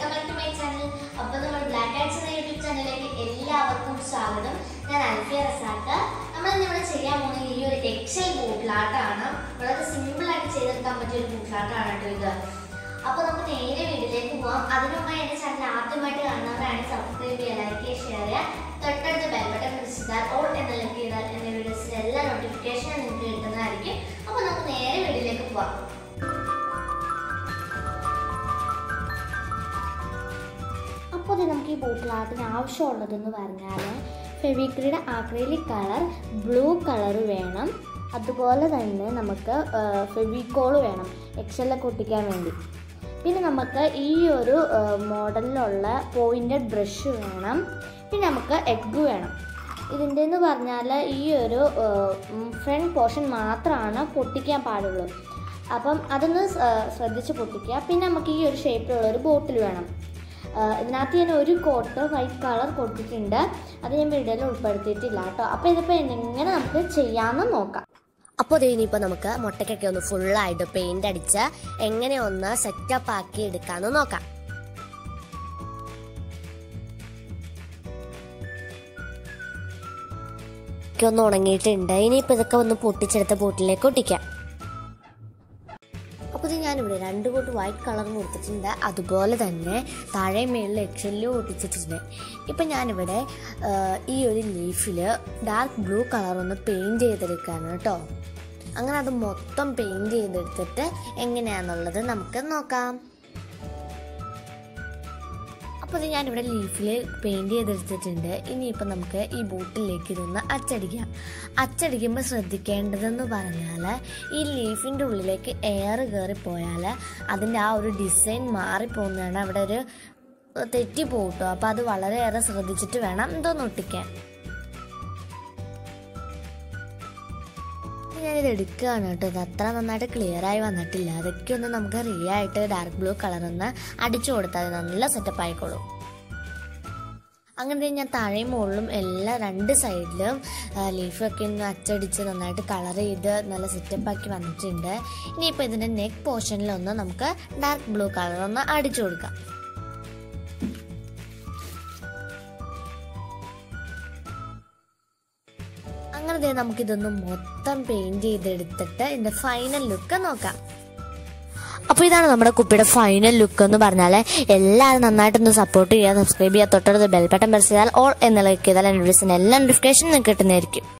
welcome back to my channel അപ്പോൾ നമ്മൾ black arts എന്ന യൂട്യൂബ് ചാനലിലേക്ക് എല്ലാവർക്കും സ്വാഗതം ഞാൻ അൽഫിയ റസാക്ക് നമ്മൾ ഇന്നിവിടെ ചെയ്യാൻ പോകുന്നത് ഈ ഒരു എക്സൽ ബോട്ടിലാട്ടാണ് വളരെ സിമ്പിൾ ആയിട്ട് ചെയ്തെടുക്കാൻ പറ്റിയ ഒരു ബോട്ടിലാട്ടാണ് കേട്ടോ ഇത് അപ്പോൾ നമുക്ക് നേരെ വീട്ടിലേക്ക് പോവാം അതിനു മുമ്പ് എൻ്റെ ചാനൽ ആദ്യമായിട്ട് കാണുന്നവരാണ് സബ്സ്ക്രൈബ് ചെയ്യുക ലൈക്ക് ചെയ്യുക ഷെയർ ചെയ്യുക തൊട്ടടുത്ത് ബെൽ ബട്ടൺ പ്രസ് ചെയ്താൽ ഓൾ എന്ന് ക്ലിക്ക് ചെയ്താൽ എൻ്റെ വീഡിയോസിൻ്റെ എല്ലാ നോട്ടിഫിക്കേഷനും നിങ്ങൾക്ക് കിട്ടുന്നതായിരിക്കും അപ്പോൾ നമുക്ക് നേരെ വീട്ടിലേക്ക് പോവാം അപ്പോൾ ഇത് നമുക്ക് ഈ ബോട്ടിലാട്ടിന് ആവശ്യമുള്ളതെന്ന് പറഞ്ഞാൽ ഫെവിക്രിയുടെ ആക്രിലിക് കളർ ബ്ലൂ കളർ വേണം അതുപോലെ തന്നെ നമുക്ക് ഫെവിക്കോൾ വേണം എക്സലൊക്കെ ഒട്ടിക്കാൻ വേണ്ടി പിന്നെ നമുക്ക് ഈ ഒരു മോഡലിലുള്ള പോയിൻറ്റഡ് ബ്രഷ് വേണം പിന്നെ നമുക്ക് എഗ്ഗ് വേണം ഇതിൻ്റെ എന്ന് പറഞ്ഞാൽ ഈ ഒരു ഫ്രണ്ട് പോർഷൻ മാത്രമാണ് പൊട്ടിക്കാൻ പാടുള്ളൂ അപ്പം അതൊന്ന് ശ്ര- ശ്രദ്ധിച്ച് പൊട്ടിക്കുക പിന്നെ നമുക്ക് ഈ ഒരു ഷേപ്പിലുള്ള ഒരു ബോട്ടിൽ വേണം ആഹ് ഇതിനകത്ത് ഞാൻ ഒരു കോട്ട് വൈറ്റ് കളർ കൊടുത്തിട്ടുണ്ട് അത് ഞാൻ വീഡിയോയിൽ ഉൾപ്പെടുത്തിയിട്ടില്ല കേട്ടോ അപ്പോൾ ഇതിപ്പോൾ എങ്ങനെ നമുക്ക് ചെയ്യാമെന്ന് നോക്കാം അപ്പോൾ ഇത് ഇനിയിപ്പോൾ നമുക്ക് മുട്ടയ്ക്കൊക്കെ ഒന്ന് ഫുള്ളായിട്ട് പെയിന്റ് അടിച്ച് എങ്ങനെ ഒന്ന് സെറ്റപ്പ് ആക്കി എടുക്കാമെന്ന് നോക്കാം ഒക്കെ ഒന്ന് ഉണങ്ങിയിട്ടുണ്ട് ഇനിയിപ്പോൾ ഇതൊക്കെ ഒന്ന് പൊട്ടിച്ചെടുത്ത ബോട്ടിലേക്ക് ഒട്ടിക്കാം അപ്പോൾ ഇത് ഞാനിവിടെ രണ്ട് കോട്ട് വൈറ്റ് കളർ കൊടുത്തിട്ടുണ്ട് അതുപോലെ തന്നെ താഴെ മേളിൽ എക്സലിലും ഒട്ടിച്ചിട്ടുണ്ട് ഇപ്പം ഞാനിവിടെ ആ, ഈ ഒരു ലീഫിൽ ഡാർക്ക് ബ്ലൂ കളർ ഒന്ന് പെയിൻറ് ചെയ്തെടുക്കുകയാണ് കേട്ടോ അങ്ങനെ അത് മൊത്തം പെയിൻറ് ചെയ്തെടുത്തിട്ട് എങ്ങനെയാണെന്നുള്ളത് നമുക്ക് നോക്കാം അപ്പോൾ ഇത് ഞാനിവിടെ ലീഫിൽ പെയിൻറ് ചെയ്തെടുത്തിട്ടുണ്ട് ഇനിയിപ്പോൾ നമുക്ക് ഈ ബോട്ടിലേക്ക് ഇതൊന്ന് അച്ചടിക്കാം അച്ചടിക്കുമ്പോൾ ശ്രദ്ധിക്കേണ്ടതെന്ന് പറഞ്ഞാൽ ഈ ലീഫിൻ്റെ ഉള്ളിലേക്ക് എയർ കയറിപ്പോയാൽ അതിൻ്റെ ആ ഒരു ഡിസൈൻ മാറിപ്പോകുന്നതാണ് അവിടെ ഒരു തെറ്റി പോകട്ടോ അപ്പോൾ അത് വളരെയേറെ ശ്രദ്ധിച്ചിട്ട് വേണം ഇതൊന്ന് ഒട്ടിക്കാൻ ഞാനിത് എടുക്കുകയാണ് കേട്ടോ ഇത് അത്ര നന്നായിട്ട് ക്ലിയർ ആയി വന്നിട്ടില്ല അതൊക്കെ ഒന്ന് നമുക്ക് റീ ആയിട്ട് ഡാർക്ക് ബ്ലൂ കളർ ഒന്ന് അടിച്ചു കൊടുത്താൽ അത് നല്ല സെറ്റപ്പ് ആയിക്കോളും അങ്ങനെ ഞാൻ താഴെയും മുകളിലും എല്ലാ രണ്ട് സൈഡിലും ലീഫൊക്കെ ഒന്ന് അച്ചടിച്ച് നന്നായിട്ട് കളർ ചെയ്ത് നല്ല സെറ്റപ്പ് ആക്കി വന്നിട്ടുണ്ട് ഇനിയിപ്പോൾ ഇതിൻ്റെ നെക്ക് പോർഷനിലൊന്ന് നമുക്ക് ഡാർക്ക് ബ്ലൂ കളർ ഒന്ന് അടിച്ചു കൊടുക്കാം അങ്ങനെ ദേ നമുക്കിതൊന്ന് മൊത്തം പെയിന്റ് ചെയ്തെടുത്തിട്ട് ഇതിന്റെ ഫൈനൽ ലുക്ക് നോക്കാം അപ്പോൾ ഇതാണ് നമ്മുടെ കുപ്പിയുടെ ഫൈനൽ ലുക്ക് എന്ന് പറഞ്ഞാൽ എല്ലാവരും നന്നായിട്ടൊന്ന് സപ്പോർട്ട് ചെയ്യുക സബ്സ്ക്രൈബ് ചെയ്യുക തൊട്ടടുത്ത് ബെൽ ബട്ടൺ പ്രസ് ചെയ്താൽ ഓൾ എന്നുള്ള ക്ലിക്ക് ചെയ്താൽ എൻ്റെ വീഡിയോസിന് എല്ലാ നോട്ടിഫിക്കേഷൻ നിങ്ങൾക്ക് കിട്ടുന്നതായിരിക്കും